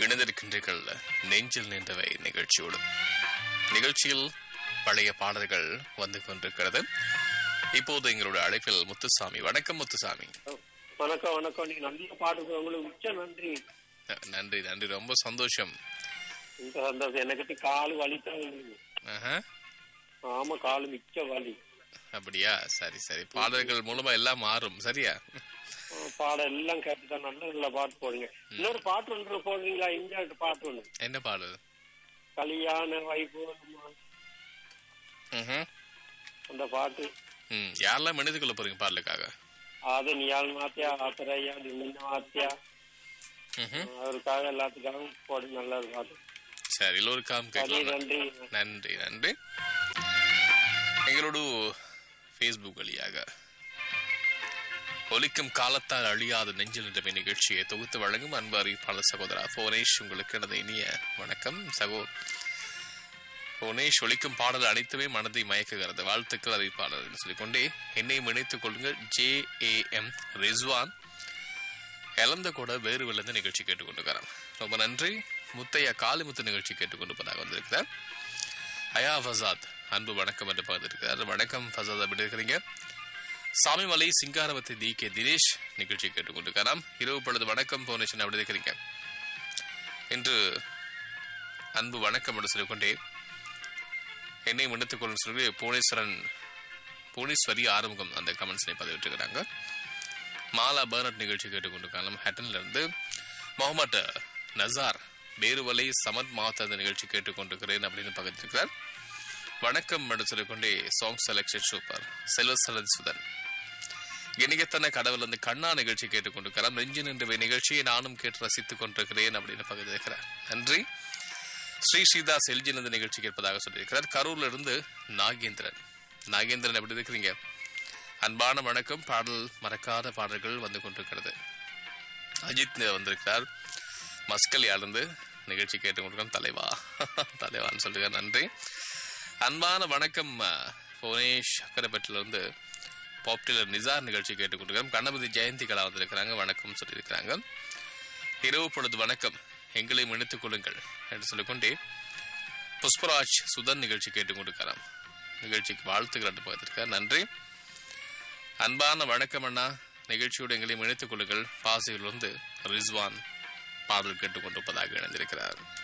இணைந்திருக்கின்றீர்கள் நெஞ்சில் நின்றவை நிகழ்ச்சியோடு நிகழ்ச்சியில் பழைய பாடல்கள் வந்து கொண்டிருக்கிறது இப்போது எங்களுடைய அழைப்பில் முத்துசாமி வணக்கம் முத்துசாமி வணக்கம் வணக்கம் நீங்க நல்ல பாட்டு உங்களுக்கு மிச்ச நன்றி ந- நன்றி நன்றி ரொம்ப சந்தோஷம் இந்த சந்தோஷம் எனக்கு கால் வலித்தான் இருக்குது. ஆஹா, ஆமா கால் மிச்ச வலி அப்படியா சரி சரி பாடல்கள் மூலமா எல்லாம் மாறும் சரியா ஆ, பாடம் எல்லாம் கேட்டுதான் நல்ல நல்ல பாட்டு போடுங்க இன்னொரு பாட்டு ஒன்று போடுறீங்களா இந்த பாட்டு ஒண்ணு என்ன பாடல் கல்யாண வைபோகமா ம்ஹும். அந்த பாட்டு ம் யாரெல்லாம் மனித கொள்ள போறீங்க பாடலுக்காக அது நியால் மாத்தியா ஆத்திரையா நின்ன மாத்தியா ம்ஹும். அவருக்காக எல்லாத்துக்காகவும் போடு நல்ல ஒரு பாட்டு சரி எல்லோருக்காம் சரி கேட்கலாம் நன்றி நன்றி நன்றி எங்களோடு ஃபேஸ்புக் வழியாக ஒலிக்கும் காலத்தால் அழியாத நெஞ்சில் என்ற நிகழ்ச்சியை தொகுத்து வழங்கும் அன்பு அறிவிப்பாளர் சகோதரா புவனேஷ் உங்களுக்கு எனது இனிய வணக்கம் சகோ புவனேஷ் ஒலிக்கும் பாடல் அனைத்துமே மனதை மயக்குகிறது வாழ்த்துக்கள் அறிவிப்பாளர் என்று சொல்லிக்கொண்டே என்னையும் இணைத்துக் கொள்ளுங்கள் ஜே ஏ எம் ரிஸ்வான் இழந்த கூட வேறு விழுந்த நிகழ்ச்சி கேட்டுக்கொண்டிருக்கிறார் ரொம்ப நன்றி முத்தையா காளிமுத்து நிகழ்ச்சி கேட்டுக்கொண்டிருப்பதாக வந்திருக்கிறார் அயா ஃபசாத் அன்பு வணக்கம் என்று பகிர்ந்திருக்கிறார் வணக்கம் ஃபசாத் எப்படி இருக்கிறீங்க சாமிமலை சிங்காரவத்தை டி கே தினேஷ் நிகழ்ச்சி கேட்டுக்கொண்டிருக்கிறாராம் இரவு பொழுது வணக்கம் போனேஷன் அப்படி இருக்கிறீங்க இன்று அன்பு வணக்கம் என்று சொல்லிக்கொண்டே என்னை முன்னித்துக் கொள்ளும் சொல்லி புவனேஸ்வரன் புவனேஸ்வரி ஆறுமுகம் அந்த கமெண்ட்ஸை பதிவிட்டிருக்கிறாங்க மாலா பர்னட் நிகழ்ச்சி கேட்டுக்கொண்டிருக்காங்க ஹட்டன்ல இருந்து முகமது நசார் பேருவலை சமத் மாத்த அந்த நிகழ்ச்சி கேட்டுக்கொண்டிருக்கிறேன் அப்படின்னு பகிர்ந்திருக்கிறார் வணக்கம் என்று சொல்லிக்கொண்டே song selection super Selvasaran Suthan இனிகத்தன கடவுள் வந்து கண்ணா நிகழ்ச்சி கேட்டுக்கொண்டிருக்கிறார் நெஞ்சு நின்ற நிகழ்ச்சியை நானும் கேட்டு ரசித்துக் கொண்டிருக்கிறேன் அப்படின்னு பகிர்ந்திருக்கிறார் நன்றி ஸ்ரீ ஸ்ரீதா செல்ஜின் இந்த நிகழ்ச்சி கேட்பதாக சொல்லியிருக்கிறார் கரூர்ல இருந்து நாகேந்திரன் நாகேந்திரன் எப்படி இருக்கிறீங்க அன்பான வணக்கம் பாடல் மறக்காத பாடல்கள் வந்து கொண்டிருக்கிறது அஜித் வந்திருக்கிறார் மஸ்கலியாலிருந்து நிகழ்ச்சி கேட்டுக்கொண்டிருக்கோம் தலைவா தலைவான்னு சொல்லுங்க நன்றி அன்பான வணக்கம் அஹ், புவனேஷ் அக்கரைப்பட்டில இருந்து பாப்டிலர் நிசார் நிகழ்ச்சி கேட்டுக்கொண்டிருக்கிறோம் கணபதி ஜெயந்தி கலா வந்திருக்கிறாங்க வணக்கம் சொல்லியிருக்கிறாங்க இரவு பொழுது வணக்கம் எங்களை இணைத்துக் கொள்ளுங்கள் என்று சொல்லிக்கொண்டே புஷ்பராஜ் சுதன் நிகழ்ச்சி கேட்டுக்கொண்டிருக்கிறார் நிகழ்ச்சிக்கு வாழ்த்துக்கள் என்று பார்த்திருக்கார் நன்றி அன்பான வணக்கம் அண்ணா நிகழ்ச்சியோடு எங்களையும் இணைத்துக் கொள்ளுங்கள் பாசியில் வந்து ரிஸ்வான் பாடல் கேட்டுக்கொண்டிருப்பதாக இணைந்திருக்கிறார்